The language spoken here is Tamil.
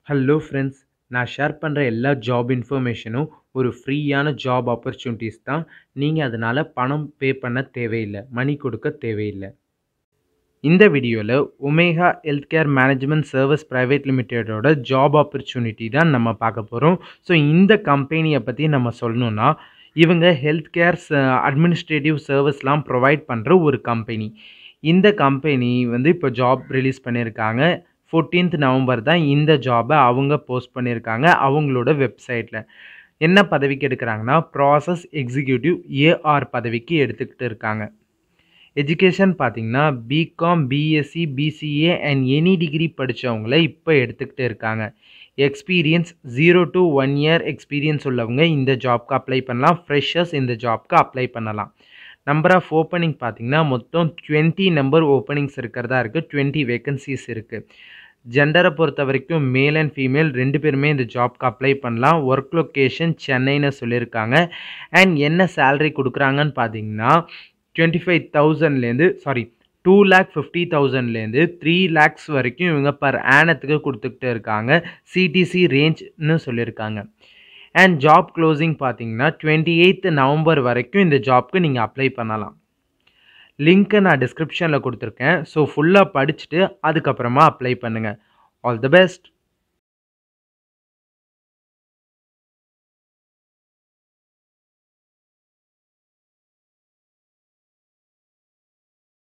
ஹலோ ஃப்ரெண்ட்ஸ் நான் ஷேர் பண்ணுற எல்லா ஜாப் இன்ஃபர்மேஷனும் ஒரு ஃப்ரீயான ஜாப் ஆப்பர்ச்சுனிட்டிஸ் தான் நீங்கள் அதனால் பணம் பே பண்ண தேவையில்லை மணி கொடுக்க தேவையில்லை இந்த வீடியோவில் Omega health care management service private லிமிடெடோட ஜாப் ஆப்பர்ச்சுனிட்டி தான் நம்ம பார்க்க போகிறோம் ஸோ இந்த கம்பெனியை பற்றி நம்ம சொல்லணுன்னா இவங்க ஹெல்த் கேர் அட்மினிஸ்ட்ரேட்டிவ் சர்வீஸ்லாம் ப்ரொவைட் பண்ணுற ஒரு கம்பெனி இந்த கம்பெனி வந்து இப்போ ஜாப் ரிலீஸ் பண்ணியிருக்காங்க ஃபோர்டீன்த் நவம்பர் தான் இந்த ஜாபை அவங்க போஸ்ட் பண்ணியிருக்காங்க அவங்களோட வெப்சைட்டில் என்ன பதவிக்கு எடுக்கிறாங்கன்னா ப்ராசஸ் எக்ஸிக்யூட்டிவ் ஏஆர் பதவிக்கு எடுத்துக்கிட்டு இருக்காங்க எஜுகேஷன் பார்த்தீங்கன்னா BCom BSc BCA and any degree படித்தவங்கள இப்போ எடுத்துக்கிட்டு இருக்காங்க experience zero to one year experience உள்ளவங்க இந்த ஜாப்க்கு அப்ளை பண்ணலாம் ஃப்ரெஷர்ஸ் இந்த ஜாப்க்கு அப்ளை பண்ணலாம் நம்பர் ஆஃப் ஓப்பனிங் பார்த்தீங்கன்னா மொத்தம் டுவெண்ட்டி நம்பர் ஓப்பனிங்ஸ் இருக்கிறதா இருக்குது டுவெண்ட்டி வேக்கன்சிஸ் இருக்குது ஜெண்டரை பொறுத்த வரைக்கும் மேல் அண்ட் ஃபீமேல் ரெண்டு பேருமே இந்த ஜாப்க்கு அப்ளை பண்ணலாம் ஒர்க் லொக்கேஷன் சென்னைன்னு சொல்லியிருக்காங்க அண்ட் என்ன சேலரி கொடுக்குறாங்கன்னு பார்த்தீங்கன்னா டுவெண்ட்டி ஃபைவ் தௌசண்ட்லேருந்து சாரி டூ லேக் ஃபிஃப்டி தௌசண்ட்லேருந்து த்ரீ லேக்ஸ் வரைக்கும் இவங்க பர் ஆனத்துக்கு கொடுத்துக்கிட்டு இருக்காங்க சிடிசி ரேஞ்ச்னு சொல்லியிருக்காங்க அண்ட் ஜாப் க்ளோசிங் பார்த்தீங்கன்னா டுவெண்ட்டி எயித்து நவம்பர் வரைக்கும் இந்த ஜாப்க்கு நீங்கள் அப்ளை பண்ணலாம் லிங்க்கை நான் டிஸ்கிரிப்ஷனில் கொடுத்துருக்கேன் ஸோ ஃபுல்லாக படிச்சுட்டு அதுக்கப்புறமா அப்ளை பண்ணுங்கள் ஆல் தி பெஸ்ட்